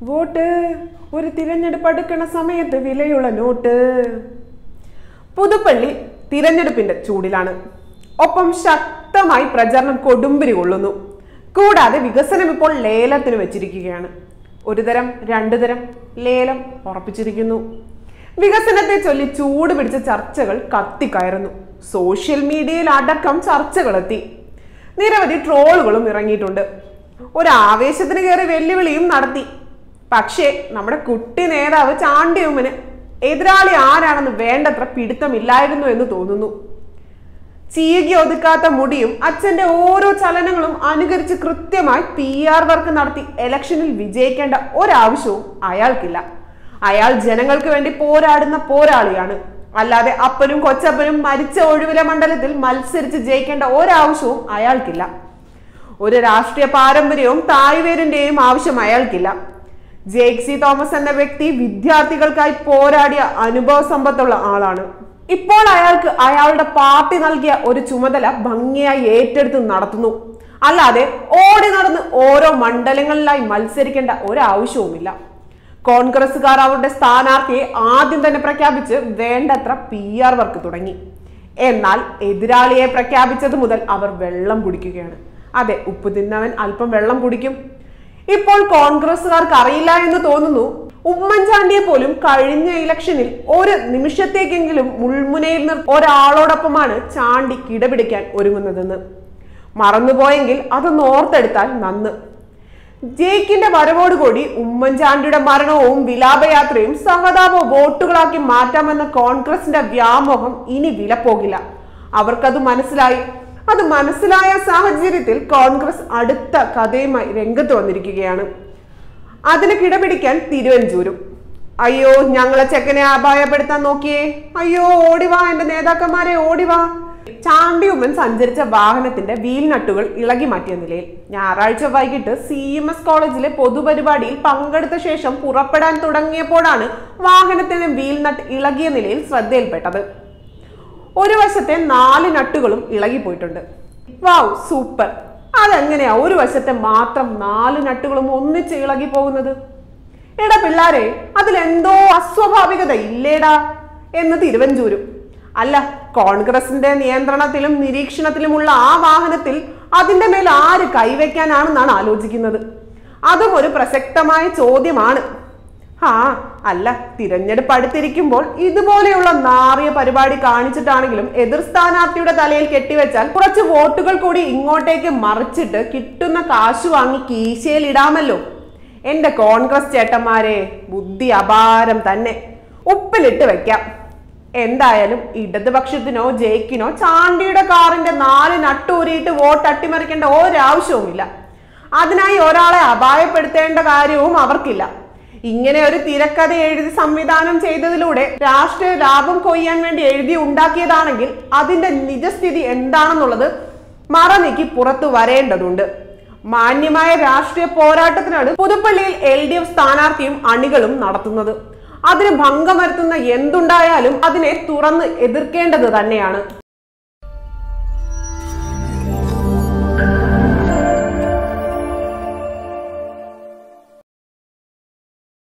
vote ഒരു തിരഞ്ഞെടുപ്പ് അടുക്കണ സമയത്ത് വിലയുള്ള നോട്ട് പുതുപ്പള്ളി തിരഞ്ഞെടുപ്പിന്റെ ചൂടിലാണ് ഒപ്പം ശക്തമായി പ്രചരണം കൊടുമ്പിരി കൊള്ളുന്നു കൂടാതെ വികസനം ഇപ്പോൾ ലേലത്തിന് വെച്ചിരിക്കുകയാണ് ഒരു തരം രണ്ടു തരം ലേലം ഉറപ്പിച്ചിരിക്കുന്നു വികസനത്തെ ചൊല്ലി ചൂട് പിടിച്ച ചർച്ചകൾ കത്തിക്കയറുന്നു സോഷ്യൽ മീഡിയയിൽ അടക്കം ചർച്ചകളെത്തി നിരവധി ട്രോളുകളും ഇറങ്ങിയിട്ടുണ്ട് ഒരു ആവേശത്തിന് കയറി വെല്ലുവിളിയും നടത്തി പക്ഷേ നമ്മുടെ കുട്ടി നേതാവ് ചാണ്ടിയുമ്മന് എതിരാളി ആരാണെന്ന് വേണ്ടത്ര പിടുത്തമില്ലായിരുന്നു എന്ന് തോന്നുന്നു ചീകി ഒതുക്കാത്ത മുടിയും അച്ഛന്റെ ഓരോ ചലനങ്ങളും അനുകരിച്ച് കൃത്യമായി പി ആർ വർക്ക് നടത്തി ഇലക്ഷനിൽ വിജയിക്കേണ്ട ഒരാവശ്യവും അയാൾക്കില്ല അയാൾ ജനങ്ങൾക്ക് വേണ്ടി പോരാടുന്ന പോരാളിയാണ് അല്ലാതെ അപ്പനും കൊച്ചപ്പനും മരിച്ച ഒഴിവില മണ്ഡലത്തിൽ മത്സരിച്ച് ജയിക്കേണ്ട ഒരാവശ്യവും അയാൾക്കില്ല ഒരു രാഷ്ട്രീയ പാരമ്പര്യവും തായ്വേരിന്റെയും ആവശ്യം അയാൾക്കില്ല ജേക്ക് സി തോമസ് എന്ന വ്യക്തി വിദ്യാർത്ഥികൾക്കായി പോരാടിയ അനുഭവ സമ്പത്തുള്ള ആളാണ് ഇപ്പോൾ അയാൾക്ക് അയാളുടെ പാർട്ടി നൽകിയ ഒരു ചുമതല ഭംഗിയായി ഏറ്റെടുത്ത് നടത്തുന്നു അല്ലാതെ ഓടി നടന്ന് ഓരോ മണ്ഡലങ്ങളിലായി മത്സരിക്കേണ്ട ഒരാവശ്യവുമില്ല കോൺഗ്രസുകാർ അവരുടെ സ്ഥാനാർത്ഥിയെ ആദ്യം തന്നെ പ്രഖ്യാപിച്ച് വേണ്ടത്ര പി ആർ വർക്ക് തുടങ്ങി എന്നാൽ എതിരാളിയെ പ്രഖ്യാപിച്ചത് മുതൽ അവർ വെള്ളം കുടിക്കുകയാണ് അതെ ഉപ്പ് തിന്നവൻ അല്പം വെള്ളം കുടിക്കും ഇപ്പോൾ കോൺഗ്രസുകാർക്ക് അറിയില്ല എന്ന് തോന്നുന്നു ഉമ്മൻചാണ്ടിയെ പോലും കഴിഞ്ഞ ഇലക്ഷനിൽ ഒരു നിമിഷത്തേക്കെങ്കിലും മുൾമുനയിൽ നിർ ഒരാളോടൊപ്പമാണ് ചാണ്ടി കിടപിടിക്കാൻ ഒരുങ്ങുന്നതെന്ന് മറന്നുപോയെങ്കിൽ അതൊന്ന് ഓർത്തെടുത്താൽ നന്ന് ജയിക്കിന്റെ വരവോടുകൂടി ഉമ്മൻചാണ്ടിയുടെ മരണവും വിലാപയാത്രയും സഹതാപ വോട്ടുകളാക്കി മാറ്റാമെന്ന കോൺഗ്രസിന്റെ വ്യാമോഹം ഇനി വിലപ്പോകില്ല അവർക്കത് മനസ്സിലായി അത് മനസ്സിലായ സാഹചര്യത്തിൽ കോൺഗ്രസ് അടുത്ത കഥയുമായി രംഗത്ത് വന്നിരിക്കുകയാണ് അതിന് കിടപിടിക്കാൻ തിരുവഞ്ചൂരും അയ്യോ ഞങ്ങളെ ചെക്കനെ അപായപ്പെടുത്താൻ നോക്കിയേ അയ്യോ ഓടിവാ എന്റെ നേതാക്കന്മാരെ ഓടിവാ ചാണ്ടിയുമ്മൻ സഞ്ചരിച്ച വാഹനത്തിന്റെ വീൽ നട്ടുകൾ ഇളകി മാറ്റിയ നിലയിൽ ഞായറാഴ്ച വൈകിട്ട് സി എം എസ് കോളേജിലെ പൊതുപരിപാടിയിൽ പങ്കെടുത്ത ശേഷം പുറപ്പെടാൻ തുടങ്ങിയപ്പോഴാണ് വാഹനത്തിന്റെ വീൽ നട്ട് ഇളകിയ നിലയിൽ ശ്രദ്ധയിൽപ്പെട്ടത് ഒരു വശത്തെ നാല് നട്ടുകളും ഇളകിപ്പോയിട്ടുണ്ട് വാവ് സൂപ്പർ അതെങ്ങനെയാ ഒരു വശത്തെ മാത്രം നാല് നട്ടുകളും ഒന്നിച്ച് ഇളകി പോകുന്നത് എടാ പിള്ളാരെ അതിലെന്തോ അസ്വാഭാവികത ഇല്ലേടാ എന്ന് തിരുവഞ്ചൂരും അല്ല കോൺഗ്രസിന്റെ നിയന്ത്രണത്തിലും നിരീക്ഷണത്തിലുമുള്ള ആ വാഹനത്തിൽ അതിന്റെ മേൽ ആര് കൈവയ്ക്കാനാണെന്നാണ് ആലോചിക്കുന്നത് അതും ഒരു പ്രസക്തമായ ചോദ്യമാണ് ആ അല്ല തിരഞ്ഞെടുപ്പ് അടുത്തിരിക്കുമ്പോൾ ഇതുപോലെയുള്ള നാറിയ പരിപാടി കാണിച്ചിട്ടാണെങ്കിലും എതിർ സ്ഥാനാർത്ഥിയുടെ തലയിൽ കെട്ടിവെച്ചാൽ കുറച്ച് വോട്ടുകൾ കൂടി ഇങ്ങോട്ടേക്ക് മറിച്ചിട്ട് കിട്ടുന്ന കാശ് വാങ്ങി കീശയിൽ ഇടാമല്ലോ എന്റെ കോൺഗ്രസ് ചേട്ടന്മാരെ ബുദ്ധി അപാരം തന്നെ ഉപ്പിലിട്ട് വെക്കാം എന്തായാലും ഇടതുപക്ഷത്തിനോ ജയിക്കിനോ ചാണ്ടിയുടെ കാറിന്റെ നാല് നട്ടൂരിയിട്ട് വോട്ട് അട്ടിമറിക്കേണ്ട ഒരാവശ്യവുമില്ല അതിനായി ഒരാളെ അപായപ്പെടുത്തേണ്ട കാര്യവും അവർക്കില്ല ഇങ്ങനെ ഒരു തിരക്കഥ എഴുതി സംവിധാനം ചെയ്തതിലൂടെ രാഷ്ട്രീയ ലാഭം കൊയ്യാൻ വേണ്ടി എഴുതി ഉണ്ടാക്കിയതാണെങ്കിൽ അതിന്റെ നിജസ്ഥിതി എന്താണെന്നുള്ളത് മറനീക്കി പുറത്തു വരേണ്ടതുണ്ട് മാന്യമായ രാഷ്ട്രീയ പോരാട്ടത്തിനാണ് പുതുപ്പള്ളിയിൽ എൽ ഡി എഫ് സ്ഥാനാർത്ഥിയും അണികളും നടത്തുന്നത് അതിന് ഭംഗം വരുത്തുന്ന എന്തുണ്ടായാലും അതിനെ തുറന്ന് എതിർക്കേണ്ടത് തന്നെയാണ്